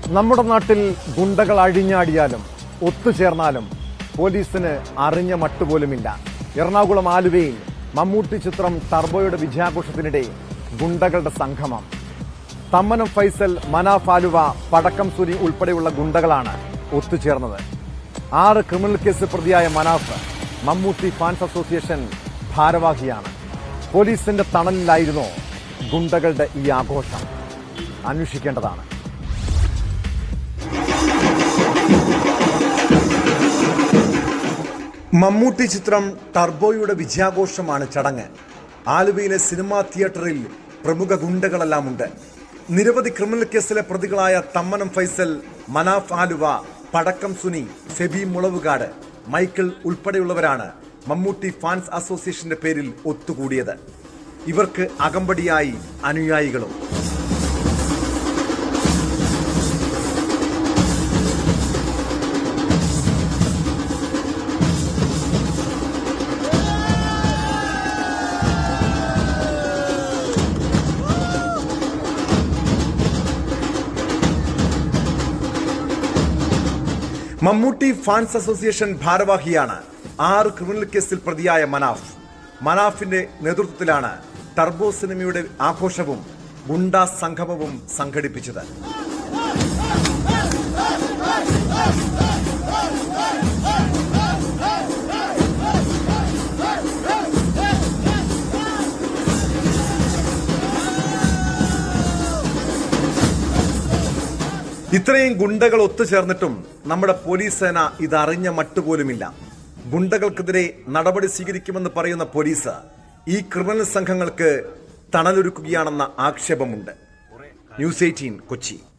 നമ്മുടെ നാട്ടിൽ ഗുണ്ടകൾ അഴിഞ്ഞാടിയാലും ഒത്തുചേർന്നാലും പോലീസിന് അറിഞ്ഞ മട്ടുപോലുമില്ല എറണാകുളം ആലുവയിൽ മമ്മൂട്ടി ചിത്രം ടർബോയുടെ വിജയാഘോഷത്തിനിടെ ഗുണ്ടകളുടെ സംഗമം തമ്മനം ഫൈസൽ മനാഫ് ആലുവ പടക്കം സുരി ഉൾപ്പെടെയുള്ള ഗുണ്ടകളാണ് ഒത്തുചേർന്നത് ആറ് ക്രിമിനൽ കേസ് പ്രതിയായ മനാഫ് മമ്മൂട്ടി ഫാൻസ് അസോസിയേഷൻ ഭാരവാഹിയാണ് പോലീസിന്റെ തണലിലായിരുന്നോ ഗുണ്ടകളുടെ ഈ ആഘോഷം അന്വേഷിക്കേണ്ടതാണ് മമ്മൂട്ടി ചിത്രം ടർബോയുടെ വിജയാഘോഷമാണ് ചടങ്ങ് ആലുവയിലെ സിനിമാ തിയേറ്ററിൽ പ്രമുഖ ഗുണ്ടകളെല്ലാം ഉണ്ട് നിരവധി ക്രിമിനൽ കേസിലെ പ്രതികളായ തമ്മനം ഫൈസൽ മനാഫ് ആലുവ പടക്കം സുനി ഫെബി മുളവുകാട് മൈക്കിൾ ഉൾപ്പെടെയുള്ളവരാണ് മമ്മൂട്ടി ഫാൻസ് അസോസിയേഷന്റെ പേരിൽ ഒത്തുകൂടിയത് ഇവർക്ക് അകമ്പടിയായി അനുയായികളും മമ്മൂട്ടി ഫാൻസ് അസോസിയേഷൻ ഭാരവാഹിയാണ് ആറ് ക്രിമിനൽ കേസിൽ പ്രതിയായ മനാഫ് മനാഫിന്റെ നേതൃത്വത്തിലാണ് ടർബോ സിനിമയുടെ ആഘോഷവും ഗുണ്ടാ സംഗമവും സംഘടിപ്പിച്ചത് ഇത്രയും ഗുണ്ടകൾ ഒത്തുചേർന്നിട്ടും നമ്മുടെ പോലീസ് സേന ഇതറിഞ്ഞ മട്ടുപോലുമില്ല ഗുണ്ടകൾക്കെതിരെ നടപടി സ്വീകരിക്കുമെന്ന് പറയുന്ന പോലീസ് ഈ ക്രിമിനൽ സംഘങ്ങൾക്ക് തണലൊരുക്കുകയാണെന്ന ആക്ഷേപമുണ്ട് ന്യൂസ് എയ്റ്റീൻ കൊച്ചി